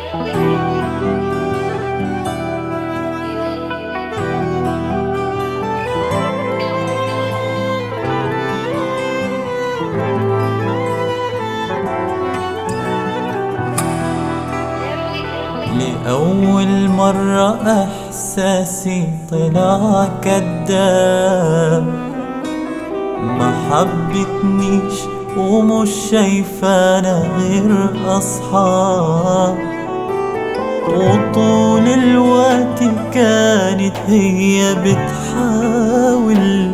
لأول مرة إحساسي طلع كداب ما حبتنيش ومش شايفانا غير أصحاب وطول الوقت كانت هي بتحاول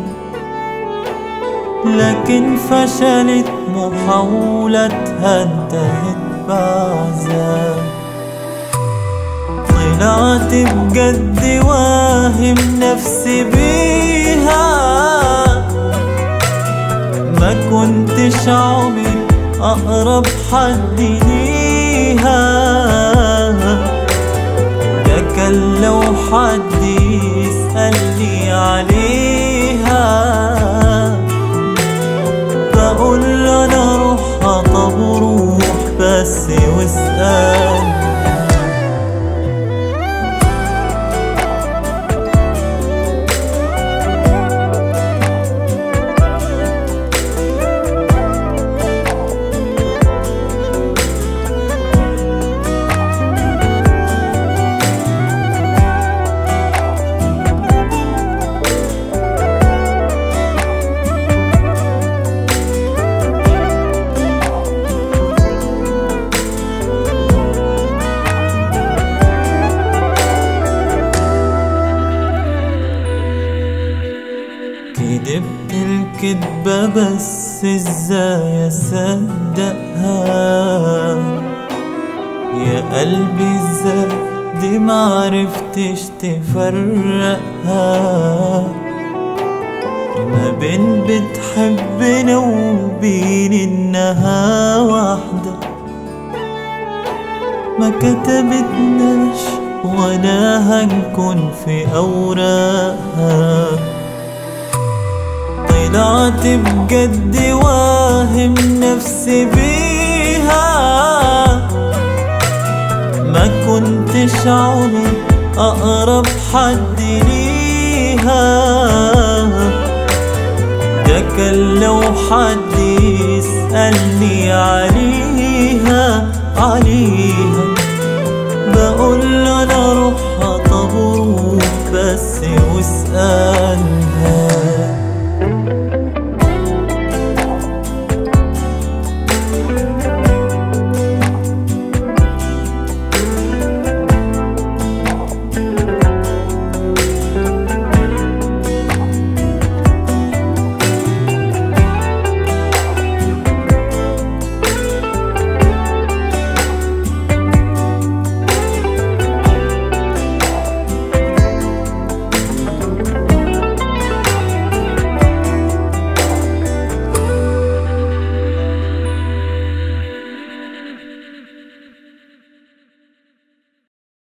لكن فشلت محاولتها انتهت بعذاب طلعت بجد واهم نفسي بيها ما كنتش عمري أقرب حد ليها ده كان لو حد يسألني عليها بقول له أنا روحها طب روح بس واسأل كدبت الكدبة بس ازاي اصدقها يا قلبي ازاي دي معرفتش تفرقها ما بين بتحبنا وبين انها واحدة ما كتبتناش ولا هنكون في اوراقها طلعت بجد واهم نفسي بيها ما كنتش عمري أقرب حد ليها ده كان لو حد يسألني عليها عليها